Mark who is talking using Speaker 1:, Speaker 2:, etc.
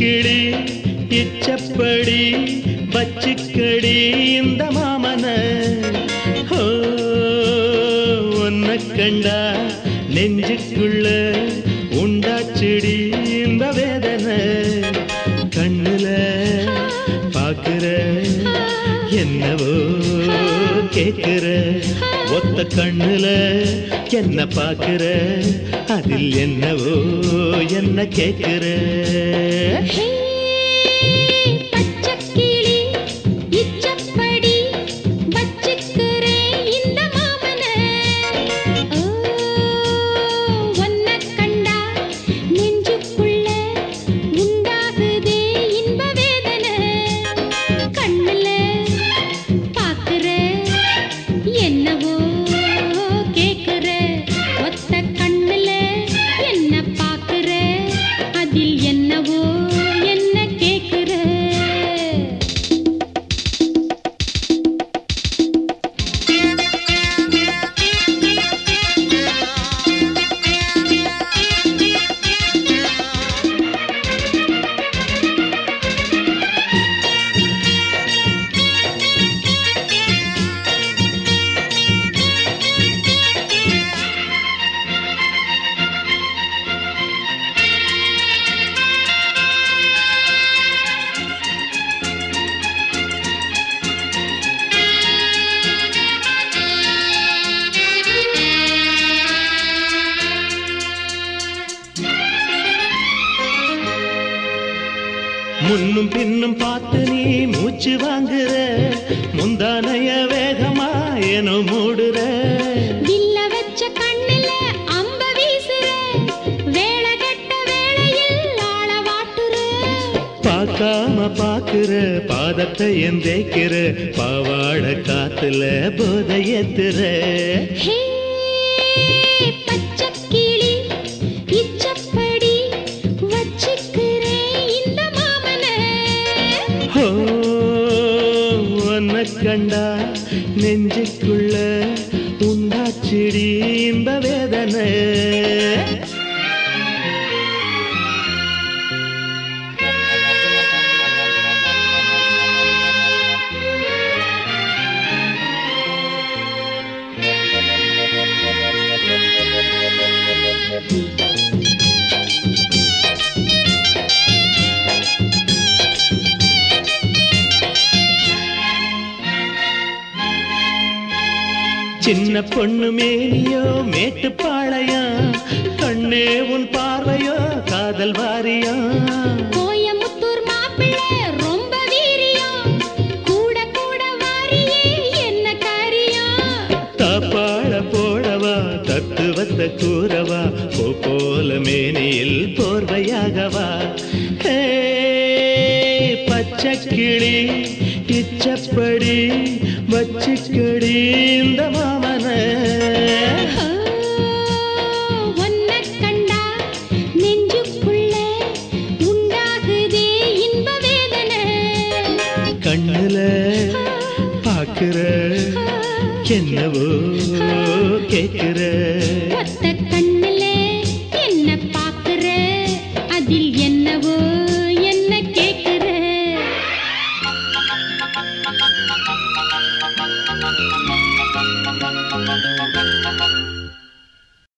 Speaker 1: கிளி இச்சப்படி வச்சுக்கடி இந்த மாமன ஓ உன்னை கண்டா நெஞ்சுக்குள்ள உண்டாச்செடி இந்த வேதனை கண்ணுல பாக்குற என்னவோ கேக்குற ஒத்த கண்ணுல என்ன பாக்குற அதில் என்னவோ என்ன கேக்குற
Speaker 2: ஹே பச்சக்கிளி இச்சப்படி வச்சுக்கிறேன் இந்த மாமன ஓ ஒன்ன கண்டா நெஞ்சுக்குள்ள உண்டாகுதே இன்ப வேதனை கண்ணுல பாக்குற என்னவோ கேக்குற ஒத்த கண்ணுல என்ன பாக்குற அதில் என்னவோ என்ன கேக்குற
Speaker 1: முன்னும் பின்னும் பார்த்து நீ மூச்சு வாங்குற முந்தானைய வேகமா ஏனோ மூடுற
Speaker 2: வில்ல வச்ச கண்ணுல அம்ப வீசுற வேலை கட்ட வேளையில் ஆள வாட்டுற
Speaker 1: பார்க்காம பாக்குற பாதத்தை எந்தேக்கிற பாவாட காத்துல போதை ஏத்துற
Speaker 2: ஹே பச்சக்கிளி இச்சப்படி வச்சுக்கிறேன் இந்த மாமன
Speaker 1: ஓ உன்னை கண்டா நெஞ்சுக்குள்ள உண்டாச்சிடி இந்த வேதனை சின்ன பொண்ணு மேனியோ மேட்டுப்பாளையம் கண்ணே உன் பார்வையோ காதல் வாரியா
Speaker 2: கோயமுத்தூர் மாப்பிள்ளை ரொம்ப வீரியம் கூட கூட வாரியே என்ன காரியம்
Speaker 1: தாப்பாள போடவா தத்துவத்தை கூறவா போ போல மேனியில் போர்வையாகவா ஹே, பச்சை கிளி இச்சப்படி வச்சுக்கடி இந்த மாமன
Speaker 2: ஓ, உன்னை கண்டா நெஞ்சுக்குள்ள உண்டாகுதே இன்ப வேதனை
Speaker 1: கண்ணுல பாக்குற என்னவோ கேக்குற
Speaker 2: ஒத்த